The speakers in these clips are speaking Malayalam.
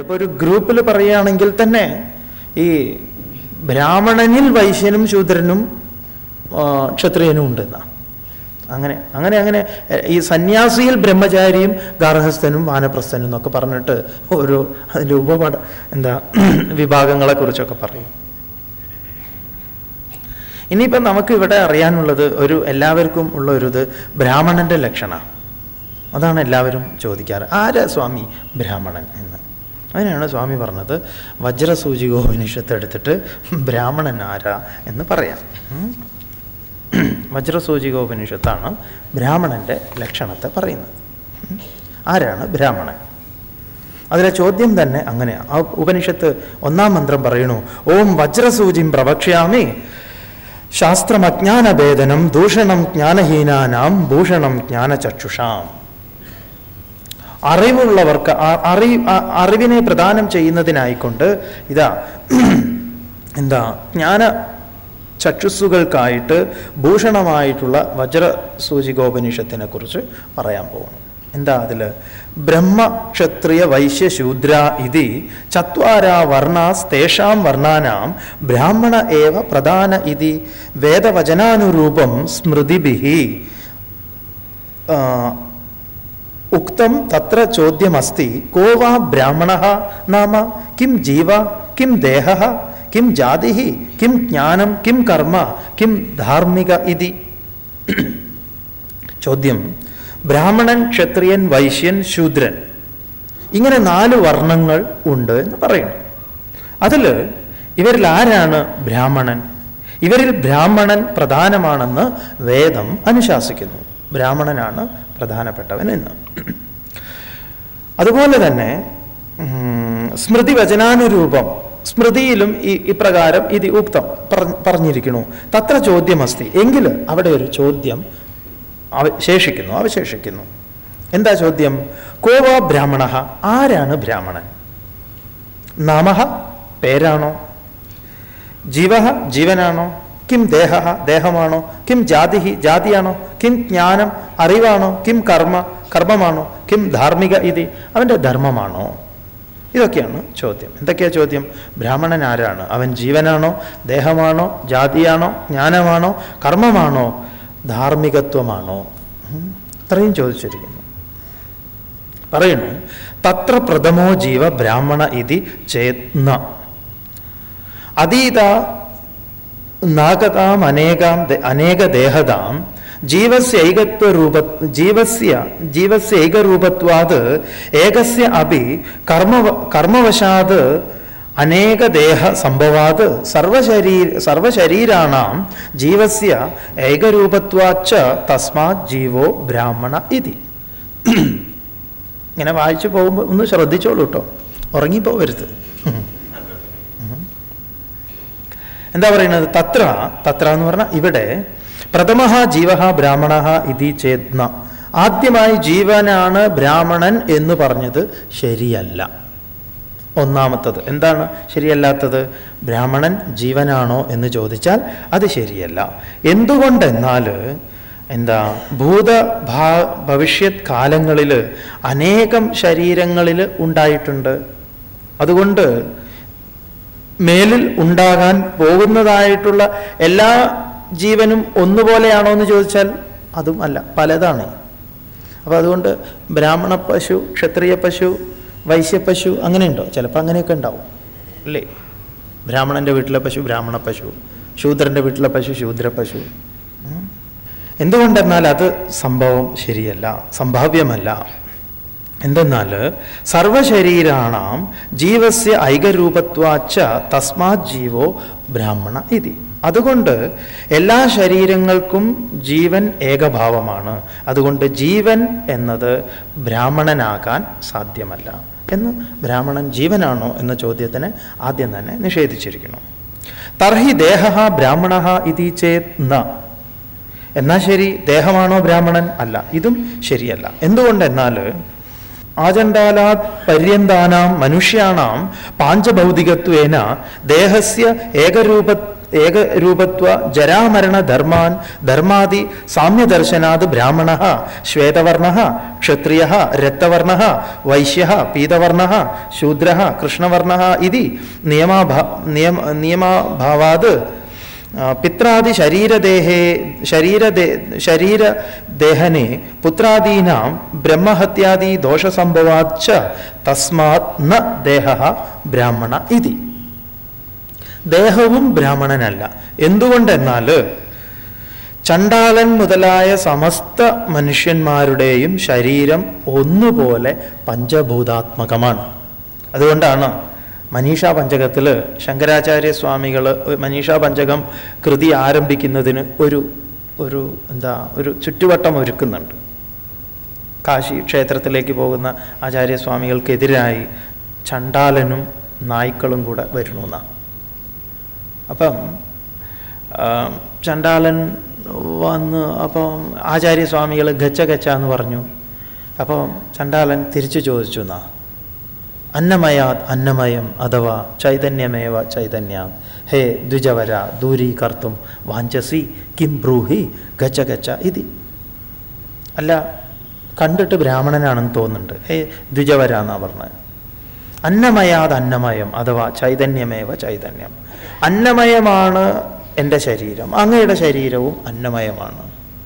ഇപ്പോൾ ഒരു ഗ്രൂപ്പിൽ പറയുകയാണെങ്കിൽ തന്നെ ഈ ബ്രാഹ്മണനിൽ വൈശ്യനും ശൂദ്രനും ആ, ക്ഷത്രിയനും ഉണ്ടെന്നാ അങ്ങനെ അങ്ങനെ അങ്ങനെ എ, ഈ സന്യാസിയിൽ ബ്രഹ്മചാരിയും ഗാർഹസ്ഥനും വാനപ്രസ്ഥനും എന്നൊക്കെ പറഞ്ഞിട്ട് ഓരോ അതിൻ്റെ ഉപപാഠ എന്താ വിഭാഗങ്ങളെക്കുറിച്ചൊക്കെ പറയും ഇനിയിപ്പം നമുക്ക് ഇവിടെ അറിയാനുള്ളത് ഒരു എല്ലാവർക്കും ഉള്ള ഒരു ഇത് ബ്രാഹ്മണന്റെ ലക്ഷണ അതാണ് എല്ലാവരും ചോദിക്കാറ് ആരാ സ്വാമി ബ്രാഹ്മണൻ എന്ന് അതിനാണ് സ്വാമി പറഞ്ഞത് വജ്രസൂചികോപനിഷത്ത് എടുത്തിട്ട് ബ്രാഹ്മണൻ ആരാ എന്ന് പറയാം ഉം. വജ്രസൂചികോപനിഷത്താണ് ബ്രാഹ്മണന്റെ ലക്ഷണത്തെ പറയുന്നത് ഉം. ആരാണ് ബ്രാഹ്മണൻ അതിലെ ചോദ്യം തന്നെ അങ്ങനെയാണ് ആ ഉപനിഷത്ത് ഒന്നാം മന്ത്രം പറയണു ഓം വജ്രസൂചിം പ്രവക്ഷ്യാമി ശാസ്ത്രമജ്ഞാനഭേദനം ദൂഷണം ജ്ഞാനഹീനാനാം ഭൂഷണം ജ്ഞാനചക്ഷുഷാം അറിവുള്ളവർക്ക് ആ- അറി ആ- അറിവിനെ പ്രദാനം ചെയ്യുന്നതിനായിക്കൊണ്ട് ഇതാ എന്താ ജ്ഞാന ചക്ഷുസ്സുകൾക്കായിട്ട് ഭൂഷണമായിട്ടുള്ള വജ്രസൂചികോപനിഷത്തിനെ കുറിച്ച് പറയാൻ പോകുന്നു എന്താ അതിൽ ബ്രഹ്മ ക്ഷത്രിയ വൈശ്യ ശൂദ്ര ഇതി ചത്വാരാ വർണ്ണാസ് തേഷാം വർണ്ണാനാം ബ്രാഹ്മണ ഏവ പ്രധാന ഇതി വേദവചനാനുരൂപം സ്മൃതിഭിः ആ, ഉക്തം തത്ര ചോദ്യമസ്തി കോ വാ ബ്രാഹ്മണ നാമ കിം ജീവ കിം ദേഹ കിം ജാതി കിം ജ്ഞാനം കിം കർമ്മ കിം ധാർമ്മിക ഇതി ചോദ്യം ബ്രാഹ്മണൻ ക്ഷത്രിയൻ വൈശ്യൻ ശൂദ്രൻ ഇങ്ങനെ നാല് വർണ്ണങ്ങൾ ഉണ്ട് എന്ന് പറയുന്നു അതിൽ ഇവരിൽ ആരാണ് ബ്രാഹ്മണൻ ഇവരിൽ ബ്രാഹ്മണൻ പ്രധാനമാണെന്ന് വേദം അനുശാസിക്കുന്നു ബ്രാഹ്മണനാണ് പ്രധാനപ്പെട്ടവൻ എന്ന് അതുപോലെ തന്നെ ഉം, സ്മൃതി വചനാനുരൂപം സ്മൃതിയിലും ഈ ഇപ്രകാരം ഇത് ഉക്തം പറ- പറഞ്ഞിരിക്കുന്നു തത്ര ചോദ്യമസ്തി എങ്കിൽ അവിടെ ഒരു ചോദ്യം അവശേഷിക്കുന്നു അവശേഷിക്കുന്നു എന്താ ചോദ്യം കോവ ബ്രാഹ്മണ ആരാണ് ബ്രാഹ്മണൻ നാമ പേരാണോ ജീവ ജീവനാണോ കിം ദേഹ ദേഹമാണോ കിം ജാതി ജാതിയാണോ കിം ജ്ഞാനം അറിവാണോ കിം കർമ്മ കർമ്മമാണോ കിം ധാർമ്മിക ഇത് അവൻ്റെ ധർമ്മമാണോ ഇതൊക്കെയാണ് ചോദ്യം എന്തൊക്കെയാ ചോദ്യം ബ്രാഹ്മണൻ ആരാണ് അവൻ ജീവനാണോ ദേഹമാണോ ജാതിയാണോ ജ്ഞാനമാണോ കർമ്മമാണോ ധാർമ്മികത്വമാണോ ഉം. ഇത്രയും ചോദിച്ചിരിക്കുന്നു പറയുന്നു തത്ര പ്രഥമോ ജീവ ബ്രാഹ്മണ ഇതി ചേത്ന അതീത നാഗതാം അനേകാം ദേ- അനേക ദേഹതാം ജീവസ്യൈകത്വരൂപ ജീവസ്യ ജീവസ്യൈകരൂപത്വാത് ഏകസ്യ അപി കർമ്മ കർമ്മവശാത് അനേകദേഹ സംഭവാത് സർവശരീര സർവശരീരാണാം ജീവസ്യ ഏകരൂപത്വാച്ച തസ്മാത് ജീവോ ബ്രാഹ്മണ ഇതി ഇങ്ങനെ വായിച്ചു പോകുമ്പോൾ ഒന്ന് ശ്രദ്ധിച്ചോളൂ കേട്ടോ ഉറങ്ങിപ്പോവരുത് എന്താ പറയുന്നത് തത്ര തത്ര എന്ന് പറഞ്ഞാൽ ഇവിടെ പ്രഥമ ജീവ ബ്രാഹ്മണ ഇതി ചേത്ന ആദ്യമായി ജീവനാണ് ബ്രാഹ്മണൻ എന്ന് പറഞ്ഞത് ശരിയല്ല ഒന്നാമത്തത് എന്താണ് ശരിയല്ലാത്തത് ബ്രാഹ്മണൻ ജീവനാണോ എന്ന് ചോദിച്ചാൽ അത് ശരിയല്ല എന്തുകൊണ്ടെന്നാൽ എന്താ ഭൂത ഭാ ഭവിഷ്യത് കാലങ്ങളിൽ അനേകം ശരീരങ്ങളിൽ ഉണ്ടായിട്ടുണ്ട് അതുകൊണ്ട് മേലിൽ ഉണ്ടാകാൻ പോകുന്നതായിട്ടുള്ള എല്ലാ ജീവനും ഒന്നുപോലെയാണോ എന്ന് ചോദിച്ചാൽ അതും അല്ല പലതാണ് അപ്പോൾ അതുകൊണ്ട് ബ്രാഹ്മണ പശു ക്ഷത്രിയ പശു വൈശ്യപശു അങ്ങനെയുണ്ടോ ചിലപ്പോൾ അങ്ങനെയൊക്കെ ഉണ്ടാവും അല്ലേ ബ്രാഹ്മണൻ്റെ വീട്ടിലെ പശു ബ്രാഹ്മണ പശു ശൂദ്രൻ്റെ വീട്ടിലെ പശു ശൂദ്ര പശു ഉം. എന്തുകൊണ്ടെന്നാൽ അത് സംഭവം ശരിയല്ല സംഭാവ്യമല്ല എന്തെന്നാൽ സർവശരീരാണാം ജീവസ്യ ഐകരൂപത്വാച്ച തസ്മാത് ജീവോ ബ്രാഹ്മണ ഇതി അതുകൊണ്ട് എല്ലാ ശരീരങ്ങൾക്കും ജീവൻ ഏകഭാവമാണ് അതുകൊണ്ട് ജീവൻ എന്നത് ബ്രാഹ്മണനാകാൻ സാധ്യമല്ല എന്ന് ബ്രാഹ്മണൻ ജീവനാണോ എന്ന ചോദ്യത്തിന് ആദ്യം തന്നെ നിഷേധിച്ചിരിക്കുന്നു തർഹി ദേഹ ബ്രാഹ്മണ ഇതി ചേത് ന എന്നാ ശരി ദേഹമാണോ ബ്രാഹ്മണൻ അല്ല ഇതും ശരിയല്ല എന്തുകൊണ്ടെന്നാൽ ആചണ്ഡാലാത് പര്യന്താനാം മനുഷ്യാണാം പാഞ്ചഭൗതികത്വേന ദേഹസ്യ ഏകരൂപ ഏകരൂപത്വ ജരാമരണ ധർമാൻ ധർമാദി സാമ്യദർശനാത് ബ്രാഹ്മണ ശ്വേതവർണ ക്ഷത്രിയ രക്തവർണ വൈശ്യ പീതവർണ ശൂദ്ര കൃഷ്ണവർണ ഇതി നിയമാഭാ നിയമ നിയമാഭാവാത് പിത്രാദി ശരീരദേഹേ ശരീരദേ ശരീരദേഹനെ പുത്രാദീനാം ബ്രഹ്മഹത്യാദി ദോഷസംഭവാച്ച തസ്മാത് ന ദേഹ ബ്രാഹ്മണ ഇതി ദേഹവും ബ്രാഹ്മണനല്ല എന്തുകൊണ്ടെന്നാൽ ചണ്ടാളൻ മുതലായ സമസ്ത മനുഷ്യന്മാരുടെയും ശരീരം ഒന്നുപോലെ പഞ്ചഭൂതാത്മകമാണ് അതുകൊണ്ടാണ് മനീഷാ പഞ്ചകത്തിൽ ശങ്കരാചാര്യ സ്വാമികൾ മനീഷാ പഞ്ചകം കൃതി ആരംഭിക്കുന്നതിന് ഒരു ഒരു എന്താ ഒരു ചുറ്റുവട്ടം ഒരുക്കുന്നുണ്ട് കാശി ക്ഷേത്രത്തിലേക്ക് പോകുന്ന ആചാര്യസ്വാമികൾക്കെതിരായി ചണ്ടാലനും നായ്ക്കളും കൂടെ വരുന്നുവെന്നാണ് അപ്പം ആ, ചണ്ടാലൻ വന്ന് അപ്പം ആചാര്യസ്വാമികൾ ഗച്ച ഗച്ച എന്ന് പറഞ്ഞു അപ്പം ചണ്ടാലൻ തിരിച്ചു ചോദിച്ചു എന്നാ അന്നമയാത് അന്നമയം അഥവാ ചൈതന്യമേവ ചൈതന്യാത് ഹേ ദ്വിജവര ദൂരീകർത്തും വാഞ്ചസി കിം ബ്രൂഹി ഗച്ച ഗച്ച ഇതി അല്ല കണ്ടിട്ട് ബ്രാഹ്മണനാണെന്ന് തോന്നുന്നുണ്ട് ഹേ ദ്വിജവര എന്നാ പറഞ്ഞത് അന്നമയാത് അന്നമയം അഥവാ ചൈതന്യമേവ ചൈതന്യം അന്നമയമാണ് എൻ്റെ ശരീരം അങ്ങയുടെ ശരീരവും അന്നമയമാണ്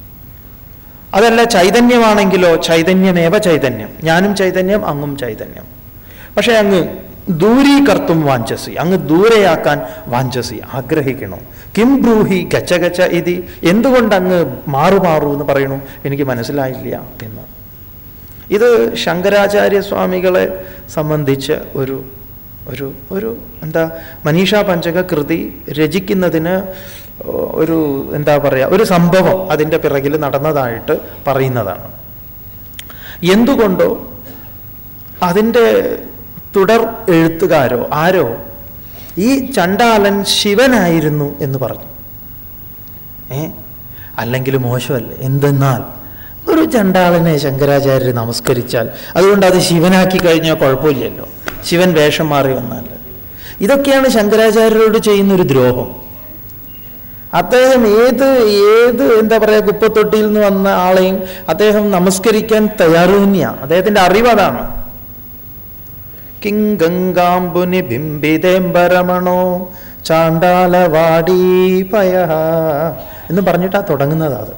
അതല്ല ചൈതന്യമാണെങ്കിലോ ചൈതന്യമേവ ചൈതന്യം ഞാനും ചൈതന്യം അങ്ങും ചൈതന്യം പക്ഷെ അങ്ങ് ദൂരീകർത്തും വാഞ്ചസി അങ്ങ് ദൂരെയാക്കാൻ വാഞ്ചസി ആഗ്രഹിക്കണോ കിം ബ്രൂഹി ഗച്ച ഗച്ച ഇതി എന്തുകൊണ്ട് അങ്ങ് മാറു മാറൂ എന്ന് പറയണു എനിക്ക് മനസ്സിലായില്ല എന്ന് ഇത് ശങ്കരാചാര്യ സ്വാമികളെ സംബന്ധിച്ച് ഒരു ഒരു ഒരു എന്താ മനീഷാ പഞ്ചക കൃതി രചിക്കുന്നതിന് ഒരു എന്താ പറയുക ഒരു സംഭവം അതിൻ്റെ പിറകിൽ നടന്നതായിട്ട് പറയുന്നതാണ് എന്തുകൊണ്ടോ അതിൻ്റെ തുടർ എഴുത്തുകാരോ ആരോ ഈ ചണ്ടാലൻ ശിവനായിരുന്നു എന്ന് പറഞ്ഞു ഏ അല്ലെങ്കിൽ മോശമല്ലേ എന്തെന്നാൽ ഒരു ചണ്ടാളനെ ശങ്കരാചാര്യർ നമസ്കരിച്ചാൽ അതുകൊണ്ട് അത് ശിവനാക്കി കഴിഞ്ഞാൽ കുഴപ്പമില്ലല്ലോ ശിവൻ വേഷം മാറി വന്നാൽ ഇതൊക്കെയാണ് ശങ്കരാചാര്യരോട് ചെയ്യുന്ന ഒരു ദ്രോഹം അദ്ദേഹം ഏത് ഏത് എന്താ പറയുക കുപ്പത്തൊട്ടിയിൽ നിന്ന് വന്ന ആളെയും അദ്ദേഹം നമസ്കരിക്കാൻ തയ്യാറ് തന്നെയാണ് അദ്ദേഹത്തിന്റെ അറിവ് അതാണ് കിങ്കങ്കാംബുനി ബിംബിതേംബരമണോ ചാണ്ടാലവാടീ പയ എന്ന് പറഞ്ഞിട്ടാ തുടങ്ങുന്നത് അത്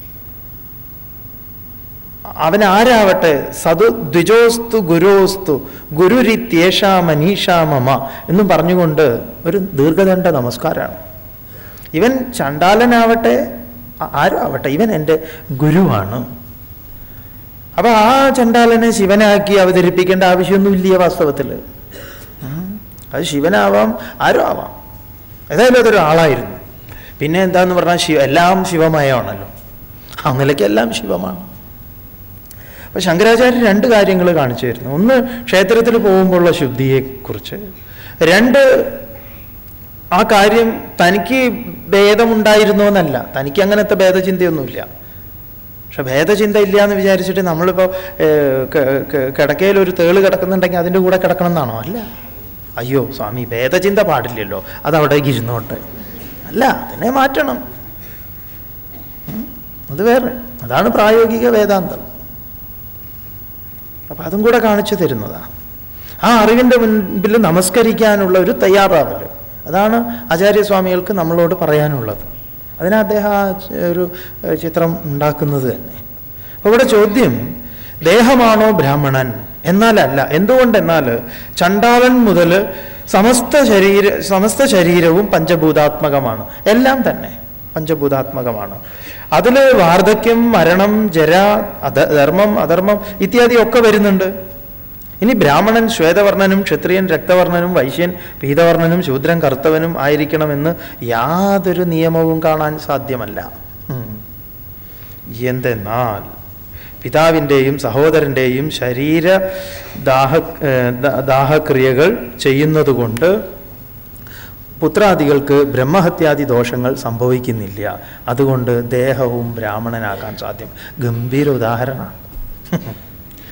അവൻ ആരാവട്ടെ സതു ദ്വിജോസ്തു ഗുരോസ്തു ഗുരുരിത്യേഷാ മനീഷാ മമ എന്നും പറഞ്ഞുകൊണ്ട് ഒരു ദീർഘദണ്ഡ നമസ്കാരമാണ് ഇവൻ ചണ്ടാലനാവട്ടെ ആ- ആരും ആവട്ടെ ഇവൻ എൻ്റെ ഗുരുവാണ് അപ്പൊ ആ ചണ്ടാലനെ ശിവനാക്കി അവതരിപ്പിക്കേണ്ട ആവശ്യമൊന്നുമില്ല വാസ്തവത്തിൽ ഉം. അത് ശിവനാവാം ആരും ആവാം ഏതായാലും അതൊരു ആളായിരുന്നു പിന്നെ എന്താന്ന് പറഞ്ഞാൽ ശിവ എല്ലാം ശിവമയമാണല്ലോ ആ നിലയ്ക്ക് എല്ലാം ശിവമാണ് അപ്പൊ ശങ്കരാചാര്യർ രണ്ട് കാര്യങ്ങൾ കാണിച്ചു തരുന്നു ഒന്ന് ക്ഷേത്രത്തിൽ പോകുമ്പോഴുള്ള ശുദ്ധിയെക്കുറിച്ച് രണ്ട് ആ കാര്യം തനിക്ക് ഭേദമുണ്ടായിരുന്നോ എന്നല്ല തനിക്ക് അങ്ങനത്തെ ഭേദചിന്തയൊന്നുമില്ല പക്ഷെ ഭേദചിന്ത ഇല്ല എന്ന് വിചാരിച്ചിട്ട് നമ്മളിപ്പോൾ കിടക്കയിൽ ഒരു തേള് കിടക്കുന്നുണ്ടെങ്കിൽ അതിൻ്റെ കൂടെ കിടക്കണം എന്നാണോ അല്ല അയ്യോ സ്വാമി ഭേദചിന്ത പാടില്ലല്ലോ അത് അവിടേക്ക് ഇരുന്നോട്ടെ അല്ല അതിനെ മാറ്റണം ഉം. അത് വേറെ അതാണ് പ്രായോഗിക വേദാന്തം അപ്പം അതും കൂടെ കാണിച്ചു തരുന്നതാ ആ അറിവിൻ്റെ മുൻപിൽ നമസ്കരിക്കാനുള്ള ഒരു തയ്യാറാവല് അതാണ് ആചാര്യസ്വാമികൾക്ക് നമ്മളോട് പറയാനുള്ളത് അതിനാ അദ്ദേഹം ആ ച- ഒരു ഏഹ്, ചിത്രം ഉണ്ടാക്കുന്നത് തന്നെ അപ്പോൾ ഇവിടെ ചോദ്യം ദേഹമാണോ ബ്രാഹ്മണൻ എന്നാലല്ല എന്തുകൊണ്ടെന്നാൽ ചണ്ടാളൻ മുതൽ സമസ്ത ശരീര സമസ്ത ശരീരവും പഞ്ചഭൂതാത്മകമാണ് എല്ലാം തന്നെ പഞ്ചഭൂതാത്മകമാണ് അതിൽ വാർദ്ധക്യം മരണം ജര അധ ധർമ്മം അധർമ്മം ഇത്യാദി ഒക്കെ വരുന്നുണ്ട് ഇനി ബ്രാഹ്മണൻ ശ്വേതവർണ്ണനും ക്ഷത്രിയൻ രക്തവർണ്ണനും വൈശ്യൻ പീതവർണ്ണനും ശൂദ്രൻ കർത്തവനും ആയിരിക്കണമെന്ന് യാതൊരു നിയമവും കാണാൻ സാധ്യമല്ല ഉം. എന്തെന്നാൽ പിതാവിൻ്റെയും സഹോദരൻ്റെയും ശരീര ദാഹ ഏർ ദ- ദാഹക്രിയകൾ ചെയ്യുന്നതുകൊണ്ട് പുത്രാദികൾക്ക് ബ്രഹ്മഹത്യാദി ദോഷങ്ങൾ സംഭവിക്കുന്നില്ല അതുകൊണ്ട് ദേഹവും ബ്രാഹ്മണനാകാൻ സാധ്യം ഗംഭീര ഉദാഹരണമാണ്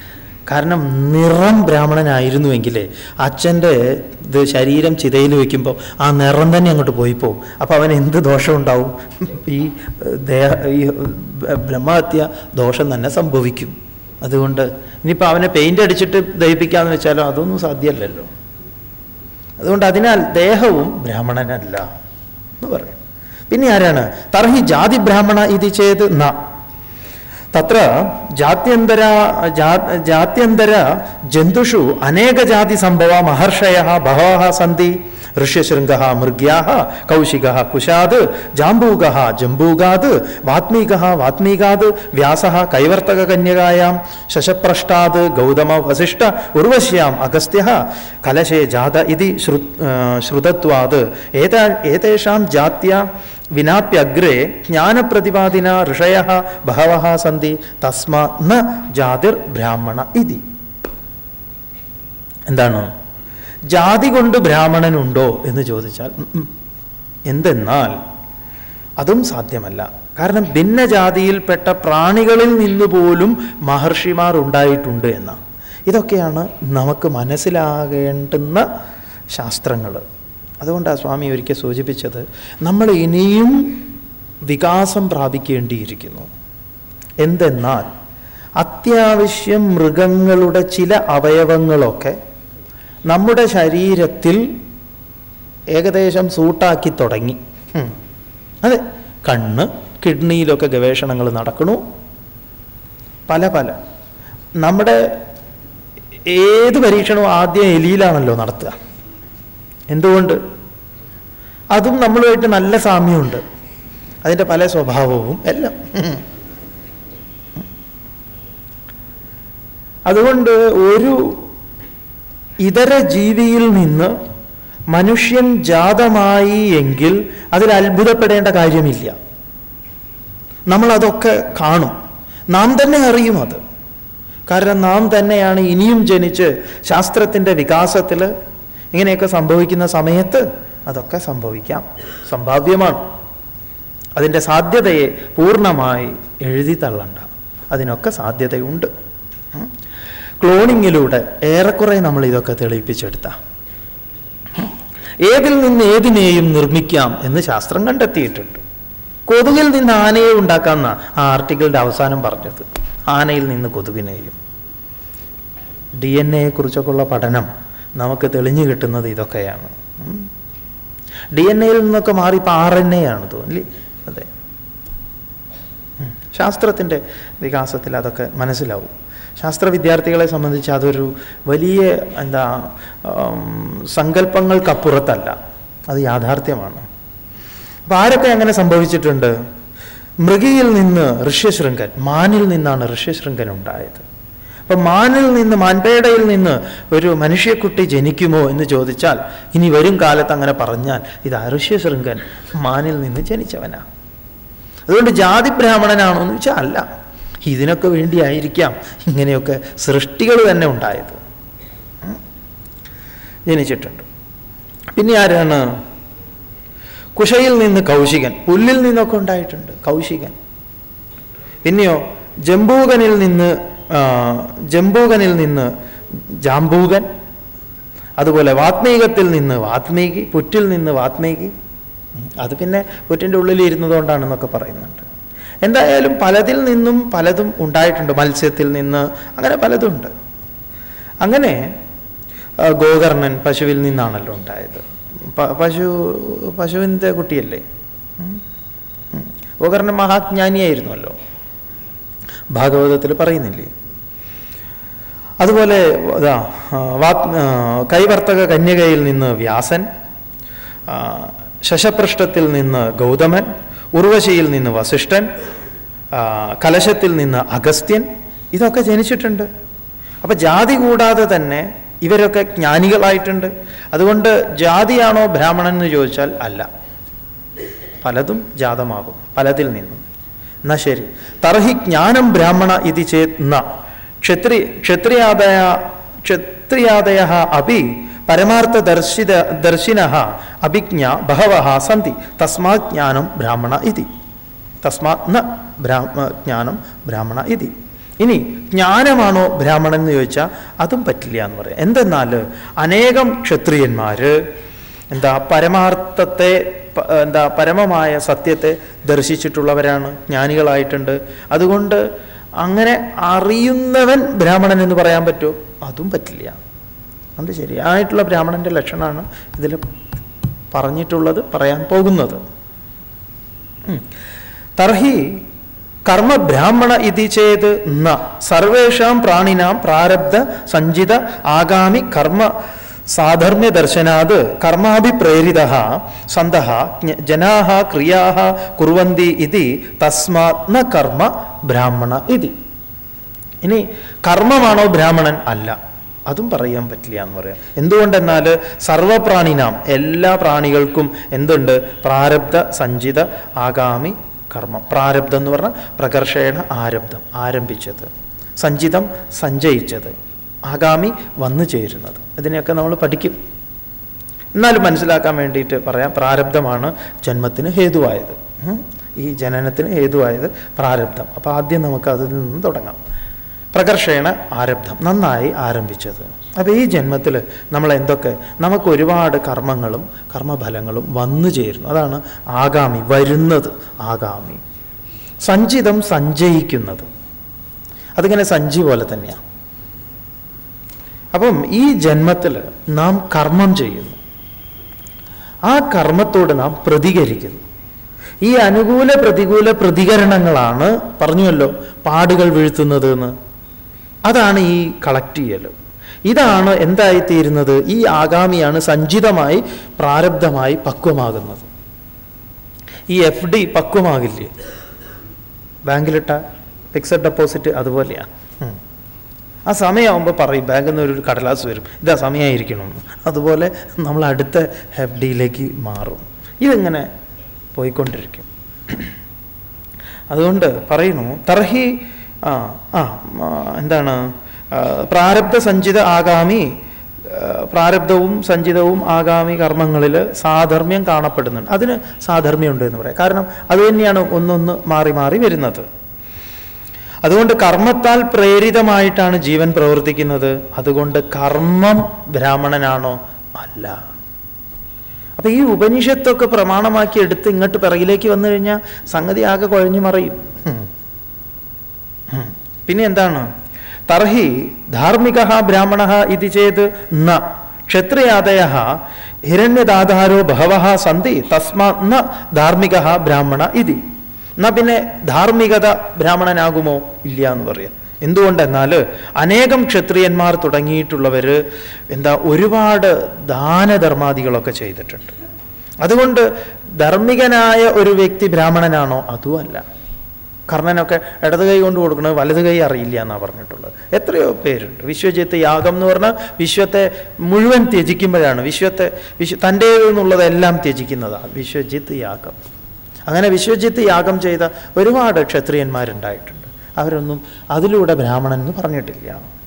കാരണം നിറം ബ്രാഹ്മണനായിരുന്നുവെങ്കിലേ അച്ഛൻ്റെ ഇത് ശരീരം ചിതയിൽ വെക്കുമ്പോൾ ആ നിറം തന്നെ അങ്ങോട്ട് പോയി പോകും അപ്പോൾ അവൻ എന്ത് ദോഷം ഉണ്ടാവും ഈ ദേഹ ഈ ബ്രഹ്മഹത്യ ദോഷം തന്നെ സംഭവിക്കും അതുകൊണ്ട് ഇനിയിപ്പോൾ അവനെ പെയിൻ്റ് അടിച്ചിട്ട് ദഹിപ്പിക്കാമെന്ന് വെച്ചാലോ അതൊന്നും സാധ്യമല്ലല്ലോ അതുകൊണ്ട് അതിനാൽ ദേഹവും ബ്രാഹ്മണനല്ല എന്ന് പറയും പിന്നെ ആരാണ് തർഹി ജാതി ബ്രാഹ്മണ ഇത് ചെയ്ത് ന തത്ര ജാത്യന്തര ജാ- ജാത്യന്തര ജന്തുഷു അനേകജാതി സംഭവ മഹർഷയ ബഹവ സന്തി ഋഷ്യശൃംഗ മൃഗ്യാ കൗശിക കുശാത് ജാംബൂക ജംബൂകാത് വാത്മീക വാത്മീകാത് വ്യാസ കൈവർത്തക കന്യകായാം ശശപ്രഷ്ടാത് ഗൗതമ വസിഷ്ഠ ഉർവശ്യാം അഗസ്ത്യ കലശേ ജാത ഇതി ശ്രു ശ്രുതത്വാത് ഏതാ ഏതേഷാം ജാത്യ വിനാപ്യഗ്രേ ജ്ഞാനപ്രതിപാദിന ഋഷയ ബഹവ സന്തി തസ്മാ ന ജാതിർ ബ്രാഹ്മണ ഇതി എന്താണ് ജാതി കൊണ്ട് ബ്രാഹ്മണനുണ്ടോ എന്ന് ചോദിച്ചാൽ ഉം ഉം. എന്തെന്നാൽ അതും സാധ്യമല്ല കാരണം ഭിന്നജാതിയിൽപ്പെട്ട പ്രാണികളിൽ നിന്ന് പോലും മഹർഷിമാർ ഉണ്ടായിട്ടുണ്ട് എന്ന ഇതൊക്കെയാണ് നമുക്ക് മനസ്സിലാകേണ്ടുന്ന ശാസ്ത്രങ്ങൾ അതുകൊണ്ടാണ് സ്വാമി ഒരിക്കൽ സൂചിപ്പിച്ചത് നമ്മൾ ഇനിയും വികാസം പ്രാപിക്കേണ്ടിയിരിക്കുന്നു എന്തെന്നാൽ അത്യാവശ്യം മൃഗങ്ങളുടെ ചില അവയവങ്ങളൊക്കെ നമ്മുടെ ശരീരത്തിൽ ഏകദേശം സൂട്ടാക്കി തുടങ്ങി ഉം. അതെ കണ്ണ് കിഡ്നിയിലൊക്കെ ഗവേഷണങ്ങൾ നടക്കണു പല പല നമ്മുടെ ഏത് പരീക്ഷണവും ആദ്യം എലിയിലാണല്ലോ നടത്തുക എന്തുകൊണ്ട് അതും നമ്മളുമായിട്ട് നല്ല സാമ്യമുണ്ട് അതിൻ്റെ പല സ്വഭാവവും എല്ലാം ഉം. അതുകൊണ്ട് ഒരു ഇതര ജീവിയിൽ നിന്ന് മനുഷ്യൻ ജാതമായി എങ്കിൽ അതിൽ അത്ഭുതപ്പെടേണ്ട കാര്യമില്ല നമ്മൾ അതൊക്കെ കാണും നാം തന്നെ അറിയും അത് കാരണം നാം തന്നെയാണ് ഇനിയും ജനിച്ച് ശാസ്ത്രത്തിൻ്റെ വികാസത്തിൽ ഇങ്ങനെയൊക്കെ സംഭവിക്കുന്ന സമയത്ത് അതൊക്കെ സംഭവിക്കാം സംഭാവ്യമാണ് അതിൻ്റെ സാധ്യതയെ പൂർണ്ണമായി എഴുതി തള്ളണ്ട അതിനൊക്കെ സാധ്യതയുണ്ട് ഉം. ക്ലോണിങ്ങിലൂടെ ഏറെക്കുറെ നമ്മൾ ഇതൊക്കെ തെളിയിപ്പിച്ചെടുത്ത ഏതിൽ നിന്ന് ഏതിനെയും നിർമ്മിക്കാം എന്ന് ശാസ്ത്രം കണ്ടെത്തിയിട്ടുണ്ട് കൊതുകിൽ നിന്ന് ആനയെ ഉണ്ടാക്കാമെന്ന ആ ആർട്ടിക്കിളിൻ്റെ അവസാനം പറഞ്ഞത് ആനയിൽ നിന്ന് കൊതുകിനെയും ഡി എൻ എയെ കുറിച്ചൊക്കെയുള്ള പഠനം നമുക്ക് തെളിഞ്ഞു കിട്ടുന്നത് ഇതൊക്കെയാണ് ഡി എൻ എയിൽ നിന്നൊക്കെ മാറി ഇപ്പോൾ ആർ എൻ എ ആണ് തോന്നില്ലേ അതെ ഉം. ശാസ്ത്രത്തിൻ്റെ വികാസത്തിൽ അതൊക്കെ മനസ്സിലാവും ശാസ്ത്ര വിദ്യാർത്ഥികളെ സംബന്ധിച്ച് അതൊരു വലിയ എന്താ ഉം, സങ്കല്പങ്ങൾക്കപ്പുറത്തല്ല അത് യാഥാർത്ഥ്യമാണ് അപ്പം ആരൊക്കെ അങ്ങനെ സംഭവിച്ചിട്ടുണ്ട് മൃഗിയിൽ നിന്ന് ഋഷ്യശൃംഗൻ മാനിൽ നിന്നാണ് ഋഷ്യശൃംഗൻ ഉണ്ടായത് അപ്പം മാനിൽ നിന്ന് മാൻപേടയിൽ നിന്ന് ഒരു മനുഷ്യക്കുട്ടി ജനിക്കുമോ എന്ന് ചോദിച്ചാൽ ഇനി വരും കാലത്ത് അങ്ങനെ പറഞ്ഞാൽ ഇത് ഋഷ്യശൃംഗൻ മാനിൽ നിന്ന് ജനിച്ചവനാ അതുകൊണ്ട് ജാതി ബ്രാഹ്മണനാണോ എന്ന് വെച്ചാൽ അല്ല ഇതിനൊക്കെ വേണ്ടിയായിരിക്കാം ഇങ്ങനെയൊക്കെ സൃഷ്ടികൾ തന്നെ ഉണ്ടായത് ഉം. ജനിച്ചിട്ടുണ്ട് പിന്നെ ആരാണ് കുശയിൽ നിന്ന് കൗശികൻ പുല്ലിൽ നിന്നൊക്കെ ഉണ്ടായിട്ടുണ്ട് കൗശികൻ പിന്നെയോ ജംബൂകനിൽ നിന്ന് ആ, ജംബൂകനിൽ നിന്ന് ജാംബൂകൻ അതുപോലെ വാത്മീകത്തിൽ നിന്ന് വാത്മീകി പുറ്റിൽ നിന്ന് വാത്മീകി ഉം. അത് പിന്നെ പുറ്റിൻ്റെ ഉള്ളിൽ ഇരുന്നതുകൊണ്ടാണെന്നൊക്കെ പറയുന്നുണ്ട് എന്തായാലും പലതിൽ നിന്നും പലതും ഉണ്ടായിട്ടുണ്ട് മത്സ്യത്തിൽ നിന്ന് അങ്ങനെ പലതുണ്ട് അങ്ങനെ ആ, ഗോകർണൻ പശുവിൽ നിന്നാണല്ലോ ഉണ്ടായത് പ- പശു പശുവിൻ്റെ കുട്ടിയല്ലേ ഉം. ഉം. ഗോകർണൻ മഹാജ്ഞാനിയായിരുന്നല്ലോ ഭാഗവതത്തിൽ പറയുന്നില്ലേ അതുപോലെ ഇതാ ആ, വാത് ആ, കൈവർത്തക കന്യകയിൽ നിന്ന് വ്യാസൻ ആ, ശശപൃഷ്ഠത്തിൽ നിന്ന് ഗൗതമൻ ഉർവശിയിൽ നിന്ന് വസിഷ്ഠൻ ആ, കലശത്തിൽ നിന്ന് അഗസ്ത്യൻ ഇതൊക്കെ ജനിച്ചിട്ടുണ്ട് അപ്പം ജാതി കൂടാതെ തന്നെ ഇവരൊക്കെ ജ്ഞാനികളായിട്ടുണ്ട് അതുകൊണ്ട് ജാതിയാണോ ബ്രാഹ്മണൻ എന്ന് ചോദിച്ചാൽ അല്ല പലതും ജാതമാകും പലതിൽ നിന്നും എന്നാ ശരി തർഹി ജ്ഞാനം ബ്രാഹ്മണ ഇത് ചേത് ന ക്ഷത്രി ക്ഷത്രിയാദയ ക്ഷത്രിയാദയ അപി പരമാർത്ഥദർശിത ദർശിന അഭിജ്ഞ ബഹവ സന്തി തസ്മാത് ജ്ഞാനം ബ്രാഹ്മണ ഇതി തസ്മാത് ന ബ്രാഹ്മ ജ്ഞാനം ബ്രാഹ്മണ ഇതി ഇനി ജ്ഞാനമാണോ ബ്രാഹ്മണൻ എന്ന് ചോദിച്ചാൽ അതും പറ്റില്ല എന്ന് പറയാം എന്തെന്നാൽ അനേകം ക്ഷത്രിയന്മാർ എന്താ പരമാർത്ഥത്തെ പ- എന്താ പരമമായ സത്യത്തെ ദർശിച്ചിട്ടുള്ളവരാണ് ജ്ഞാനികളായിട്ടുണ്ട് അതുകൊണ്ട് അങ്ങനെ അറിയുന്നവൻ ബ്രാഹ്മണൻ എന്ന് പറയാൻ പറ്റുമോ അതും പറ്റില്ല അത് ശരിയായിട്ടുള്ള ബ്രാഹ്മണന്റെ ലക്ഷണമാണ് ഇതിൽ പറഞ്ഞിട്ടുള്ളത് പറയാൻ പോകുന്നത് ഉം. തർഹി കർമ്മ ബ്രാഹ്മണ ഇതി ചേത് ന സർവേഷാം പ്രാണിനാം പ്രാരബ്ധ സഞ്ചിത ആഗാമി കർമ്മ സാധർമ്മ്യ ദർശനാത് കർമാഭിപ്രേരിത സന്ത ജനാ ക്രിയാ കുറുവന്തി ഇതി തസ്മാത് ന കർമ്മ ബ്രാഹ്മണ ഇതി ഇനി കർമ്മമാണോ ബ്രാഹ്മണൻ അല്ല അതും പറയാൻ പറ്റില്ല എന്ന് പറയാം എന്തുകൊണ്ടെന്നാൽ സർവപ്രാണിനാം എല്ലാ പ്രാണികൾക്കും എന്തുണ്ട് പ്രാരബ്ധ സഞ്ചിത ആഗാമി കർമ്മം പ്രാരബ്ധം എന്ന് പറഞ്ഞാൽ പ്രകർഷേണ ആരബ്ധം ആരംഭിച്ചത് സഞ്ചിതം സഞ്ചയിച്ചത് ആഗാമി വന്നു ചേരുന്നത് ഇതിനെയൊക്കെ നമ്മൾ പഠിക്കും എന്നാലും മനസ്സിലാക്കാൻ വേണ്ടിയിട്ട് പറയാം പ്രാരബ്ധമാണ് ജന്മത്തിന് ഹേതുവായത് ഉം. ഈ ജനനത്തിന് ഹേതുവായത് പ്രാരബ്ധം അപ്പോൾ ആദ്യം നമുക്ക് അതിൽ നിന്ന് തുടങ്ങാം പ്രകർഷേണ ആരബ്ധം നന്നായി ആരംഭിച്ചത് അപ്പോൾ ഈ ജന്മത്തിൽ നമ്മൾ എന്തൊക്കെ നമുക്ക് ഒരുപാട് കർമ്മങ്ങളും കർമ്മഫലങ്ങളും വന്നു ചേരുന്നു അതാണ് ആഗാമി വരുന്നത് ആഗാമി സഞ്ചിതം സഞ്ചയിക്കുന്നത് അതിങ്ങനെ സഞ്ചി പോലെ തന്നെയാണ് അപ്പം ഈ ജന്മത്തിൽ നാം കർമ്മം ചെയ്യുന്നു ആ കർമ്മത്തോട് നാം പ്രതികരിക്കുന്നു ഈ അനുകൂല പ്രതികൂല പ്രതികരണങ്ങളാണ് പറഞ്ഞുവല്ലോ പാടുകൾ വീഴ്ത്തുന്നത് എന്ന് അതാണ് ഈ കളക്ട് ചെയ്യൽ ഇതാണ് എന്തായിത്തീരുന്നത് ഈ ആഗാമിയാണ് സഞ്ചിതമായി പ്രാരബ്ധമായി പക്വമാകുന്നത് ഈ എഫ് ഡി പക്വമാകില്ലേ ബാങ്കിലിട്ട ഫിക്സഡ് ഡെപ്പോസിറ്റ് അതുപോലെയാണ് ഉം. ആ സമയമാകുമ്പോൾ പറയും ബാങ്കിൽ നിന്ന് ഒരു കടലാസ് വരും ഇതാ സമയമായിരിക്കണമെന്ന് അതുപോലെ നമ്മൾ അടുത്ത എഫ് ഡിയിലേക്ക് മാറും ഇതിങ്ങനെ പോയിക്കൊണ്ടിരിക്കും അതുകൊണ്ട് പറയുന്നു തർഹി ആ ആ ആ, എന്താണ് ആ, പ്രാരബ്ധ സഞ്ചിത ആഗാമി ആ, പ്രാരബ്ധവും സഞ്ചിതവും ആഗാമി കർമ്മങ്ങളിൽ സാധർമ്മ്യം കാണപ്പെടുന്നുണ്ട് അതിന് സാധർമ്മ്യമുണ്ട് എന്ന് പറയാം കാരണം അത് തന്നെയാണ് ഒന്നൊന്ന് മാറി മാറി വരുന്നത് അതുകൊണ്ട് കർമ്മത്താൽ പ്രേരിതമായിട്ടാണ് ജീവൻ പ്രവർത്തിക്കുന്നത് അതുകൊണ്ട് കർമ്മം ബ്രാഹ്മണനാണോ അല്ല അപ്പൊ ഈ ഉപനിഷത്തൊക്കെ പ്രമാണമാക്കി എടുത്ത് ഇങ്ങോട്ട് പിറകിലേക്ക് വന്നു കഴിഞ്ഞാൽ സംഗതി ആകെ കുഴഞ്ഞു മറിയും ഉം. ഉം. പിന്നെ എന്താണ് തർഹി ധാർമ്മിക ബ്രാഹ്മണ ഇത് ചേത് ന ക്ഷത്രിയാദയ ഹിരണ്യദാധാരോ ബഹവ സന്തി തസ്മാ ന ധാർമ്മിക ബ്രാഹ്മണ ഇതി എന്നാ പിന്നെ ധാർമ്മികത ബ്രാഹ്മണനാകുമോ ഇല്ല എന്ന് പറയാം എന്തുകൊണ്ടെന്നാൽ അനേകം ക്ഷത്രിയന്മാർ തുടങ്ങിയിട്ടുള്ളവർ എന്താ ഒരുപാട് ദാനധർമാദികളൊക്കെ ചെയ്തിട്ടുണ്ട് അതുകൊണ്ട് ധാർമ്മികനായ ഒരു വ്യക്തി ബ്രാഹ്മണനാണോ അതുമല്ല കർണനൊക്കെ ഇടത് കൈ കൊണ്ട് കൊടുക്കുന്നത് വലത് കൈ അറിയില്ല എന്നാണ് പറഞ്ഞിട്ടുള്ളത് എത്രയോ പേരുണ്ട് വിശ്വജിത്ത് യാഗം എന്ന് പറഞ്ഞാൽ വിശ്വത്തെ മുഴുവൻ ത്യജിക്കുമ്പോഴാണ് വിശ്വത്തെ വിശ്വ തൻ്റേതെന്നുള്ളതെല്ലാം ത്യജിക്കുന്നതാണ് വിശ്വജിത്ത് യാഗം അങ്ങനെ വിശ്വജിത്ത് യാഗം ചെയ്ത ഒരുപാട് ക്ഷത്രിയന്മാരുണ്ടായിട്ടുണ്ട് അവരൊന്നും അതിലൂടെ ബ്രാഹ്മണൻ എന്ന് പറഞ്ഞിട്ടില്ല